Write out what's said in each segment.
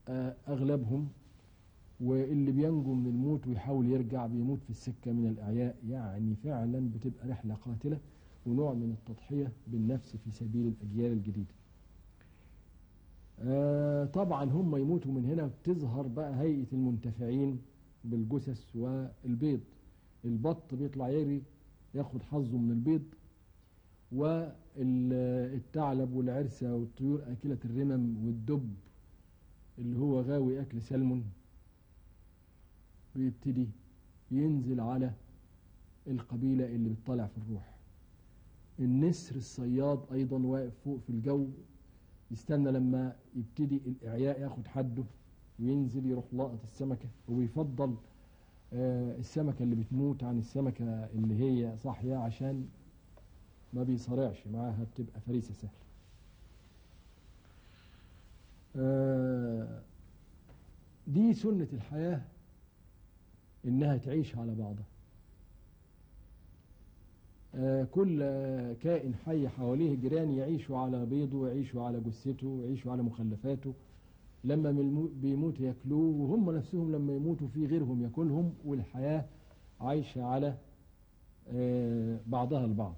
آه، أغلبهم واللي بينجو من الموت ويحاول يرجع بيموت في السكة من الإعياء يعني فعلا بتبقى رحلة قاتلة ونوع من التضحية بالنفس في سبيل الأجيال الجديدة آه، طبعا هم يموتوا من هنا بتظهر بقى هيئة المنتفعين بالجثث والبيض البط بيطلع يجري ياخد حظه من البيض والثعلب والعرسة والطيور أكلة الرمم والدب اللي هو غاوي أكل سلمون بيبتدي ينزل على القبيلة اللي بتطلع في الروح النسر الصياد أيضا واقف فوق في الجو يستنى لما يبتدي الإعياء ياخد حده وينزل يروح لاقط السمكة ويفضل آه، السمكة اللي بتموت عن السمكة اللي هي صاحية عشان ما بيصارعش معاها بتبقى فريسة سهلة آه، دي سنة الحياة إنها تعيش على بعضها آه، كل آه، كائن حي حواليه جيران يعيشوا على بيضه ويعيشوا على جثته ويعيشوا على مخلفاته لما من المو- بيموت ياكلوه وهم نفسهم لما يموتوا في غيرهم ياكلهم والحياة عايشة على آه، بعضها البعض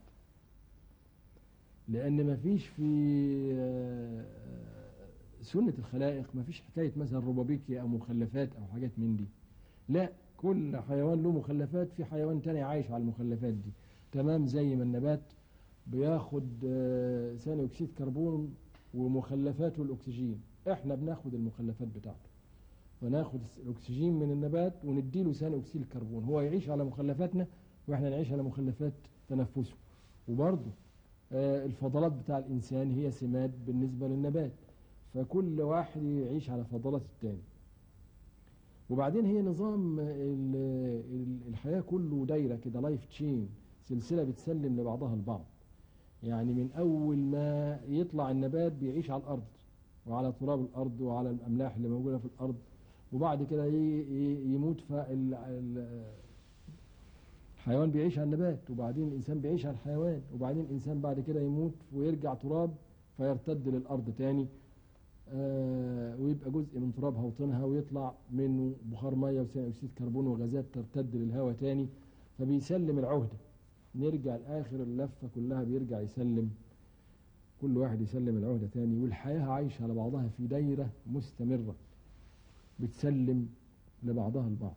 لأن ما فيش في آه، سنة الخلائق ما فيش حكاية مثلا ربابيكي أو مخلفات أو حاجات من دي لا كل حيوان له مخلفات في حيوان تاني عايش على المخلفات دي تمام زي ما النبات بياخد آه، ثاني أكسيد كربون ومخلفاته الأكسجين احنا بناخد المخلفات بتاعته فناخد الأكسجين من النبات ونديله ثاني أكسيد الكربون هو يعيش على مخلفاتنا واحنا نعيش على مخلفات تنفسه وبرضه آه، الفضلات بتاع الإنسان هي سماد بالنسبة للنبات فكل واحد يعيش على فضلات التاني وبعدين هي نظام ال- ال- الحياة كله دايرة كده لايف تشين سلسلة بتسلم لبعضها البعض يعني من أول ما يطلع النبات بيعيش على الأرض وعلى تراب الأرض وعلى الأملاح اللي موجودة في الأرض وبعد كده ي- ي- يموت فال ال- الحيوان بيعيش على النبات وبعدين الإنسان بيعيش على الحيوان وبعدين الإنسان بعد كده يموت ويرجع تراب فيرتد للأرض تاني آه، ويبقى جزء من ترابها وطينها ويطلع منه بخار ميه وثاني اكسيد كربون وغازات ترتد للهواء تاني فبيسلم العهده نرجع لاخر اللفه كلها بيرجع يسلم كل واحد يسلم العهده تاني والحياه عايشه على بعضها في دايره مستمره بتسلم لبعضها البعض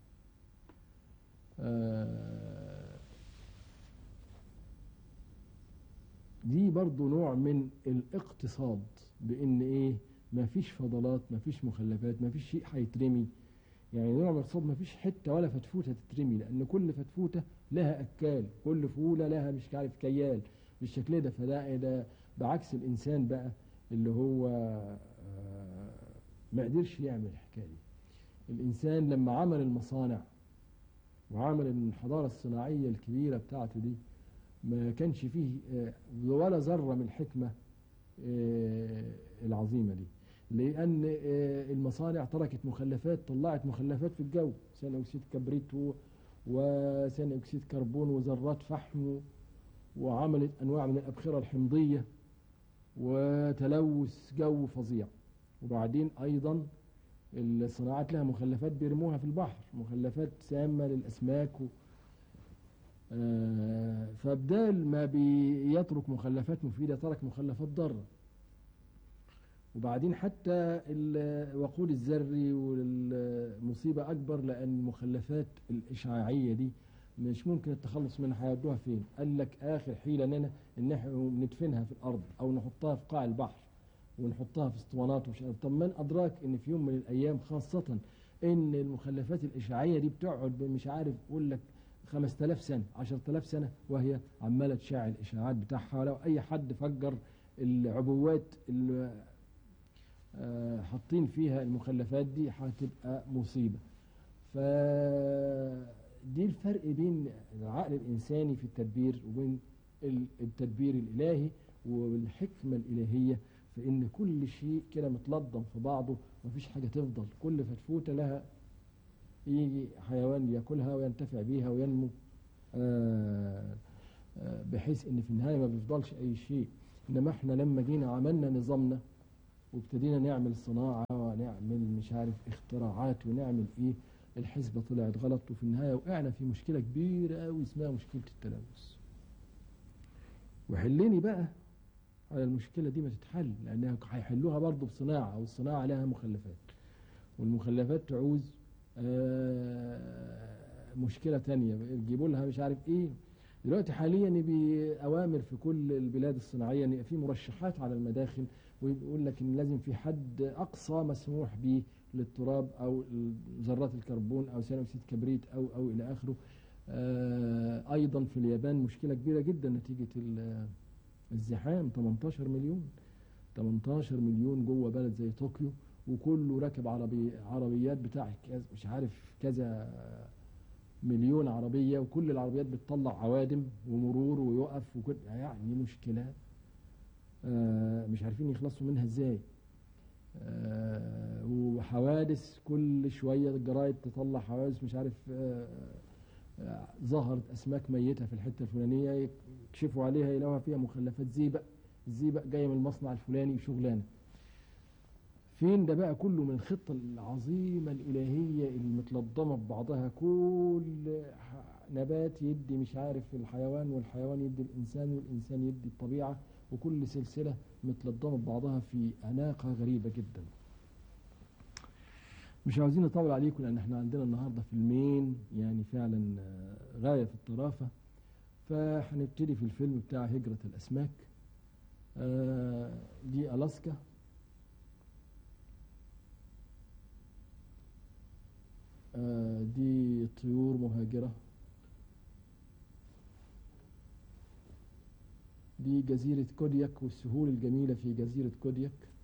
آه، دي برضو نوع من الاقتصاد بان ايه ما فيش فضلات ما فيش مخلفات ما فيش شيء هيترمي يعني نوع من الاقتصاد ما فيش حته ولا فتفوته تترمي لان كل فتفوته لها اكال كل فوله لها مش عارف كيال بالشكل ده فده ده بعكس الانسان بقى اللي هو آه، ما قدرش يعمل الحكايه دي الانسان لما عمل المصانع وعمل الحضاره الصناعيه الكبيره بتاعته دي ما كانش فيه آه، ولا ذرة من الحكمة آه، العظيمة دي لأن آه، المصانع تركت مخلفات طلعت مخلفات في الجو ثاني أكسيد كبريت و- وثاني أكسيد كربون وذرات فحم وعملت أنواع من الأبخرة الحمضية وتلوث جو فظيع وبعدين أيضا الصناعات لها مخلفات بيرموها في البحر مخلفات سامة للأسماك و آه، فبدال ما بيترك مخلفات مفيدة ترك مخلفات ضارة وبعدين حتى الوقود الذري والمصيبة أكبر لأن المخلفات الإشعاعية دي مش ممكن التخلص منها هيودوها فين قال لك آخر حيلة لنا إن احنا ندفنها في الأرض أو نحطها في قاع البحر ونحطها في اسطوانات ومش عارف طب من أدراك إن في يوم من الأيام خاصة إن المخلفات الإشعاعية دي بتقعد مش عارف يقول لك 5000 سنة 10000 سنة وهي عمالة تشع الإشعاعات بتاعها لو أي حد فجر العبوات اللي آه، حاطين فيها المخلفات دي هتبقى مصيبة فدي الفرق بين العقل الإنساني في التدبير وبين ال- التدبير الإلهي والحكمة الإلهية في إن كل شيء كده متلضم في بعضه مفيش حاجة تفضل كل فتفوتة لها يجي حيوان ياكلها وينتفع بيها وينمو آه، آه، بحيث ان في النهايه ما بيفضلش اي شيء انما احنا لما جينا عملنا نظامنا وابتدينا نعمل صناعة ونعمل مش عارف اختراعات ونعمل ايه الحسبة طلعت غلط وفي النهاية وقعنا في مشكلة كبيرة قوي اسمها مشكلة التلوث وحلني بقى على المشكلة دي ما تتحل لأنها هيحلوها برضه بصناعة والصناعة لها مخلفات والمخلفات تعوز آه، مشكلة تانية يجيبوا لها مش عارف ايه دلوقتي حاليا بأوامر في كل البلاد الصناعية ان يبقى في مرشحات على المداخل ويقول لك ان لازم في حد اقصى مسموح به للتراب او ذرات الكربون او ثاني اكسيد كبريت او او الى اخره آه، ايضا في اليابان مشكلة كبيرة جدا نتيجة ال- الزحام 18 مليون 18 مليون جوه بلد زي طوكيو وكله راكب عربي عربيات بتاع كذا- مش عارف كذا مليون عربية وكل العربيات بتطلع عوادم ومرور ويقف وكل يعني مشكلة آه، مش عارفين يخلصوا منها ازاي آه، وحوادث كل شوية الجرايد تطلع حوادث مش عارف آه، آه، ظهرت أسماك ميتة في الحتة الفلانية يكشفوا عليها يلاقوها فيها مخلفات زيبق الزيبق جاية من المصنع الفلاني شغلانة فين ده بقى كله من الخطة العظيمة الإلهية المتلضمة ببعضها كل ح- نبات يدي مش عارف الحيوان والحيوان يدي الإنسان والإنسان يدي الطبيعة وكل سلسلة متلضمة ببعضها في أناقة غريبة جدا مش عاوزين نطول عليكم لأن احنا عندنا النهاردة فيلمين يعني فعلا آه، غاية في الطرافة فهنبتدي في الفيلم بتاع هجرة الأسماك آه، دي ألاسكا آه، دي طيور مهاجرة دي جزيرة كودياك والسهول الجميلة في جزيرة كودياك